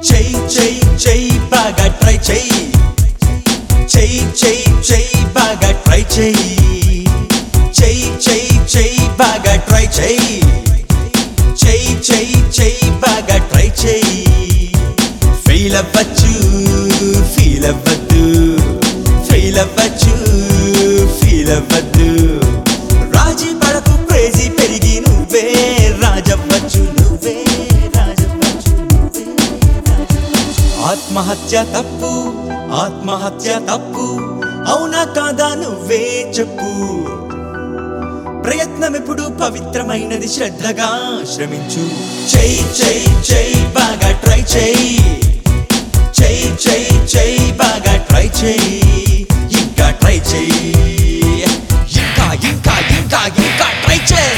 చెయ్యి చెయ్యి చెయ్యి బాగా ట్రై చెయ్యి చెయ్యి చెయ్యి చెయ్యి బాగా ట్రై చెయ్యి చెయ్యి చెయ్యి చెయ్యి బాగా ట్రై చెయ్యి చెయ్యి చెయ్యి చెయ్యి బాగా ట్రై చెయ్యి ఫెయిల్ అవ్వచ్చు ఫీల్ అవ్వద్దు ఫెయిల్ అవ్వచ్చు ఫీల్ అవ్వద్దు రాజీ పడకు క్రేజీ పెరిగి నువ్వే రాజవ్వచ్చు నువ్వే రాజవ్వచ్చు నువ్వే ఆత్మహత్య తప్పు ఆత్మహత్య తప్పు అవునా కాదా నువ్వే చెప్పు ప్రయత్నం ఎప్పుడు పవిత్రమైనది శ్రద్ధగా శ్రమించు చెయ్యి చెయ్యి చెయ్యి బాగా ట్రై చెయ్యి చెయ్యి చెయ్యి చెయ్యి బాగా ట్రై చెయ్యి ఇంకా ట్రై చెయ్యి ఇంకా ఇంకా ఇంకా ఇంకా ట్రై చెయ్యి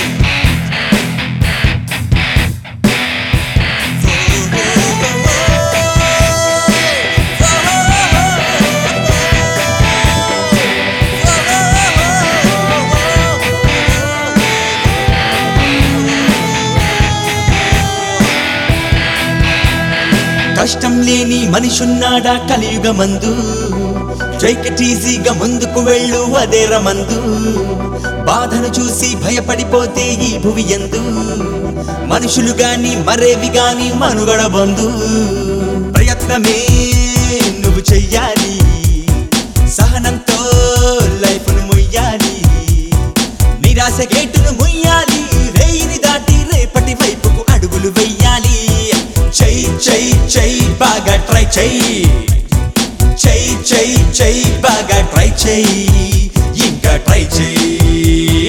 కష్టం లేని మనిషున్నాడా కలియుగమందు ఈజీగా ముందుకు వెళ్ళు అదే రమందు బాధను చూసి భయపడిపోతే ఈ భువి ఎందు మనుషులు గాని మరేవి గాని మనుగడ బంధు ప్రయత్నమే నువ్వు చెయ్యాలి సహనంతో లైఫ్ను మొయ్యాలి నిరాశ గేటును ముయ్యాలి రేయిని దాటి రేపటి వైపుకు అడుగులు వెయ్యాలి చెయ్యి చెయ్యి చెయ్యి బాగా ట్రై చెయ్యి చెయ్యి చెయ్యి చెయ్యి బాగా ట్రై చెయ్యి ఇంకా ట్రై చెయ్యి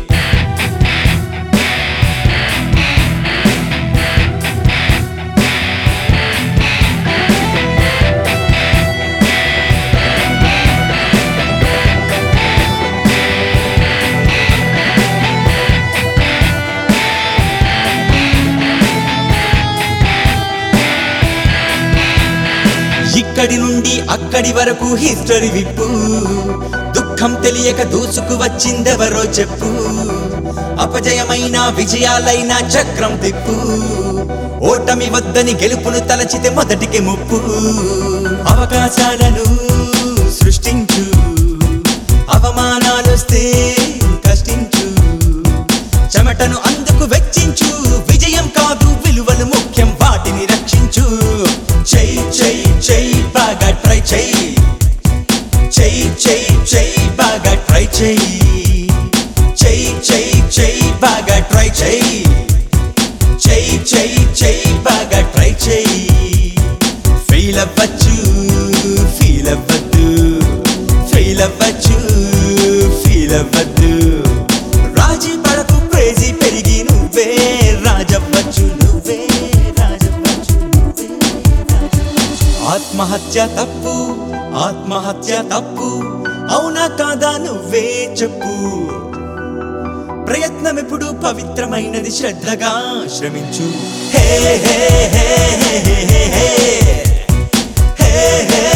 ఇక్కడి నుండి అక్కడి వరకు హిస్టరీ విప్పు దుఃఖం తెలియక దూసుకు వచ్చిందెవరో చెప్పు అపజయమైన విజయాలైన చక్రం తిప్పు ఓటమి వద్దని గెలుపును తలచితే మొదటికి ముప్పు అవకాశాలను సృష్టించు అవమానాలొస్తే కష్టించు చెమటను అందుకు వెచ్చించు విజయం కాదు విలువలు ముఖ్యం వాటిని రక్షించు చెయ్యి చెయ్యి చెయ్యి బాగా ట్రై చెయ్యి చెయ్యి చెయ్యి చెయ్యి బాగా ట్రై చెయ్యి చెయ్యి చెయ్యి చెయ్యి బాగా ట్రై చెయ్యి చెయ్యి చెయ్యి చెయ్యి బాగా ట్రై చెయ్యి ఫెయిల్ అవ్వచ్చు ఫీల్ అవ్వద్దు ఫెయిల్ అవ్వచ్చు ఫీల్ అవ్వద్దు రాజీ పడకు క్రేజీ పెరిగి నువ్వే రాజవ్వచ్చు నువ్వే రాజవ్వచ్చు నువ్వే ఆత్మహత్య తప్పు ఆత్మహత్య తప్పు అవునా కాదా నువ్వే చెప్పు ప్రయత్నం ఎప్పుడు పవిత్రమైనది శ్రద్ధగా శ్రమించు హే హే హే హే హే హే హే హే